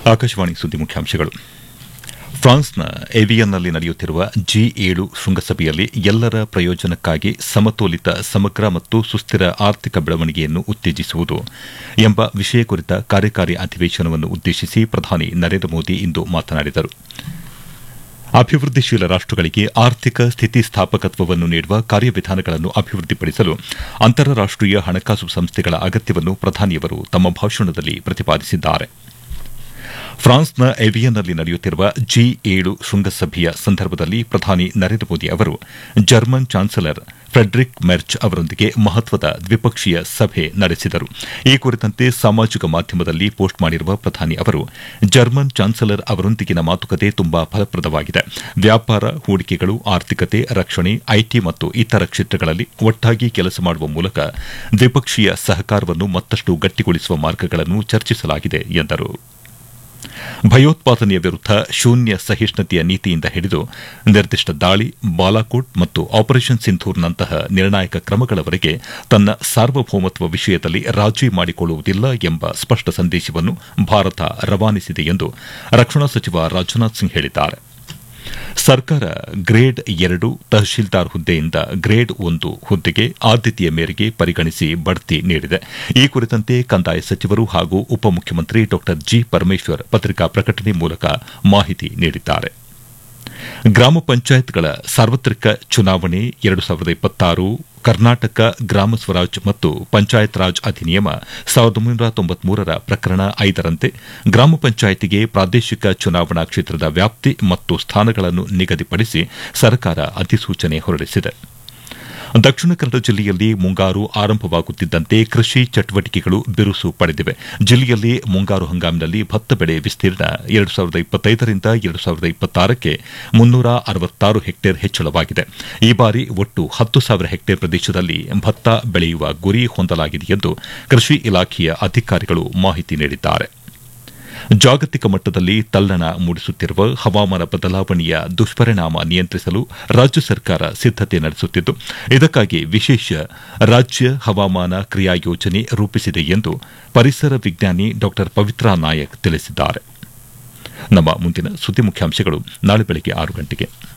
ಆಕಾಶವಾಣಿ ಸುದ್ದಿ ಮುಖ್ಯಾಂಶಗಳು ಫ್ರಾನ್ಸ್ನ ಏವಿಯನ್ನಲ್ಲಿ ನಡೆಯುತ್ತಿರುವ ಜಿ ಏಳು ಶೃಂಗಸಭೆಯಲ್ಲಿ ಎಲ್ಲರ ಪ್ರಯೋಜನಕ್ಕಾಗಿ ಸಮತೋಲಿತ ಸಮಗ್ರ ಮತ್ತು ಸುಸ್ಥಿರ ಆರ್ಥಿಕ ಬೆಳವಣಿಗೆಯನ್ನು ಉತ್ತೇಜಿಸುವುದು ಎಂಬ ವಿಷಯ ಕುರಿತ ಕಾರ್ಯಕಾರಿ ಅಧಿವೇಶನವನ್ನು ಉದ್ದೇಶಿಸಿ ಪ್ರಧಾನಿ ನರೇಂದ್ರ ಮೋದಿ ಇಂದು ಮಾತನಾಡಿದರು ಅಭಿವೃದ್ಧಿಶೀಲ ರಾಷ್ಟಗಳಿಗೆ ಆರ್ಥಿಕ ಸ್ಥಿತಿಸ್ಥಾಪಕತ್ವವನ್ನು ನೀಡುವ ಕಾರ್ಯವಿಧಾನಗಳನ್ನು ಅಭಿವೃದ್ಧಿಪಡಿಸಲು ಅಂತಾರಾಷ್ಟೀಯ ಹಣಕಾಸು ಸಂಸ್ಥೆಗಳ ಅಗತ್ಯವನ್ನು ಪ್ರಧಾನಿಯವರು ತಮ್ಮ ಭಾಷಣದಲ್ಲಿ ಪ್ರತಿಪಾದಿಸಿದ್ದಾರೆ ಫ್ರಾನ್ಸ್ನ ಏವಿಯನ್ನಲ್ಲಿ ನಡೆಯುತ್ತಿರುವ ಜಿ ಏಳು ಶೃಂಗಸಭೆಯ ಸಂದರ್ಭದಲ್ಲಿ ಪ್ರಧಾನಿ ನರೇಂದ್ರ ಮೋದಿ ಅವರು ಜರ್ಮನ್ ಚಾನ್ಸಲರ್ ಫ್ರೆಡ್ರಿಕ್ ಮೆರ್ಚ್ ಅವರೊಂದಿಗೆ ಮಹತ್ವದ ದ್ವಿಪಕ್ಷೀಯ ಸಭೆ ನಡೆಸಿದರು ಈ ಕುರಿತಂತೆ ಸಾಮಾಜಿಕ ಮಾಧ್ಯಮದಲ್ಲಿ ಪೋಸ್ಟ್ ಮಾಡಿರುವ ಪ್ರಧಾನಿ ಅವರು ಜರ್ಮನ್ ಚಾನ್ಸಲರ್ ಅವರೊಂದಿಗಿನ ಮಾತುಕತೆ ತುಂಬಾ ಫಲಪ್ರದವಾಗಿದೆ ವ್ಯಾಪಾರ ಹೂಡಿಕೆಗಳು ಆರ್ಥಿಕತೆ ರಕ್ಷಣೆ ಐಟಿ ಮತ್ತು ಇತರ ಕ್ಷೇತ್ರಗಳಲ್ಲಿ ಒಟ್ಟಾಗಿ ಕೆಲಸ ಮಾಡುವ ಮೂಲಕ ದ್ವಿಪಕ್ಷೀಯ ಸಹಕಾರವನ್ನು ಮತ್ತಷ್ಟು ಗಟ್ಟಿಗೊಳಿಸುವ ಮಾರ್ಗಗಳನ್ನು ಚರ್ಚಿಸಲಾಗಿದೆ ಎಂದರು ಭಯೋತ್ಪಾದನೆಯ ವಿರುದ್ಧ ಶೂನ್ಯ ಸಹಿಷ್ಣುತೆಯ ನೀತಿಯಿಂದ ಹಿಡಿದು ನಿರ್ದಿಷ್ಟ ದಾಳಿ ಬಾಲಾಕೋಟ್ ಮತ್ತು ಆಪರೇಷನ್ ಸಿಂಧೂರ್ನಂತಹ ನಿರ್ಣಾಯಕ ಕ್ರಮಗಳವರೆಗೆ ತನ್ನ ಸಾರ್ವಭೌಮತ್ವ ವಿಷಯದಲ್ಲಿ ರಾಜಿ ಮಾಡಿಕೊಳ್ಳುವುದಿಲ್ಲ ಎಂಬ ಸ್ಪಷ್ಟ ಸಂದೇಶವನ್ನು ಭಾರತ ರವಾನಿಸಿದೆ ಎಂದು ರಕ್ಷಣಾ ಸಚಿವ ರಾಜನಾಥ್ ಸಿಂಗ್ ಹೇಳಿದ್ದಾರೆ ಸರ್ಕಾರ ಗ್ರೇಡ್ ಎರಡು ತಹಶೀಲ್ದಾರ್ ಹುದ್ದೆಯಿಂದ ಗ್ರೇಡ್ ಒಂದು ಹುದ್ದೆಗೆ ಆದ್ಯತೆಯ ಮೇರೆಗೆ ಪರಿಗಣಿಸಿ ಬಡ್ತಿ ನೀಡಿದೆ ಈ ಕುರಿತಂತೆ ಕಂದಾಯ ಸಚಿವರು ಹಾಗೂ ಉಪಮುಖ್ಯಮಂತ್ರಿ ಡಾ ಜಿ ಪರಮೇಶ್ವರ್ ಪತ್ರಿಕಾ ಪ್ರಕಟಣೆ ಮೂಲಕ ಮಾಹಿತಿ ನೀಡಿದ್ದಾರೆ ಗ್ರಾಮ ಪಂಚಾಯತ್ಗಳ ಸಾರ್ವತ್ರಿಕ ಚುನಾವಣೆ ಎರಡು ಸಾವಿರದ ಇಪ್ಪತ್ತಾರು ಕರ್ನಾಟಕ ಗ್ರಾಮ ಸ್ವರಾಜ್ ಮತ್ತು ಪಂಚಾಯತ್ ರಾಜ್ ಅಧಿನಿಯಮ ಸಾವಿರದ ಒಂಬೈನೂರ ತೊಂಬತ್ಮೂರರ ಪ್ರಕರಣ ಐದರಂತೆ ಗ್ರಾಮ ಪಂಚಾಯಿತಿಗೆ ಪ್ರಾದೇಶಿಕ ಚುನಾವಣಾ ಕ್ಷೇತ್ರದ ವ್ಯಾಪ್ತಿ ಮತ್ತು ಸ್ಥಾನಗಳನ್ನು ನಿಗದಿಪಡಿಸಿ ಸರ್ಕಾರ ಅಧಿಸೂಚನೆ ಹೊರಡಿಸಿದೆ ದಕ್ಷಿಣ ಕನ್ನಡ ಜಿಲ್ಲೆಯಲ್ಲಿ ಮುಂಗಾರು ಆರಂಭವಾಗುತ್ತಿದ್ದಂತೆ ಕೃಷಿ ಚಟುವಟಿಕೆಗಳು ಬಿರುಸು ಪಡೆದಿವೆ ಜಿಲ್ಲೆಯಲ್ಲಿ ಮುಂಗಾರು ಹಂಗಾಮಿನಲ್ಲಿ ಭತ್ತ ಬೆಳೆ ವಿಸ್ತೀರ್ಣ ಎರಡು ಸಾವಿರದ ಇಪ್ಪತ್ತೈದರಿಂದ ಎರಡು ಸಾವಿರದ ಇಪ್ಪತ್ತಾರಕ್ಕೆ ಮುನ್ನೂರ ಅರವತ್ತಾರು ಹೆಕ್ಟೇರ್ ಹೆಚ್ಚಳವಾಗಿದೆ ಈ ಬಾರಿ ಒಟ್ಟು ಹತ್ತು ಸಾವಿರ ಹೆಕ್ಟೇರ್ ಪ್ರದೇಶದಲ್ಲಿ ಭತ್ತ ಬೆಳೆಯುವ ಗುರಿ ಹೊಂದಲಾಗಿದೆ ಎಂದು ಕೃಷಿ ಇಲಾಖೆಯ ಅಧಿಕಾರಿಗಳು ಮಾಹಿತಿ ನೀಡಿದ್ದಾರೆ ಜಾಗತಿಕ ಮಟ್ಟದಲ್ಲಿ ತಲ್ಲಣ ಮೂಡಿಸುತ್ತಿರುವ ಹವಾಮಾನ ಬದಲಾವಣೆಯ ದುಷ್ಪರಿಣಾಮ ನಿಯಂತ್ರಿಸಲು ರಾಜ್ಯ ಸರ್ಕಾರ ಸಿದ್ದತೆ ನಡೆಸುತ್ತಿದ್ದು ಇದಕ್ಕಾಗಿ ವಿಶೇಷ ರಾಜ್ಯ ಹವಾಮಾನ ಕ್ರಿಯಾ ಯೋಜನೆ ರೂಪಿಸಿದೆ ಎಂದು ಪರಿಸರ ವಿಜ್ಞಾನಿ ಡಾ ಪವಿತ್ರಾ ನಾಯಕ್ ತಿಳಿಸಿದ್ದಾರೆ ನಮ್ಮ ಮುಂದಿನ ಸುದ್ದಿ ಮುಖ್ಯಾಂಶಗಳು ನಾಳೆ ಬೆಳಗ್ಗೆ ಆರು ಗಂಟೆಗೆ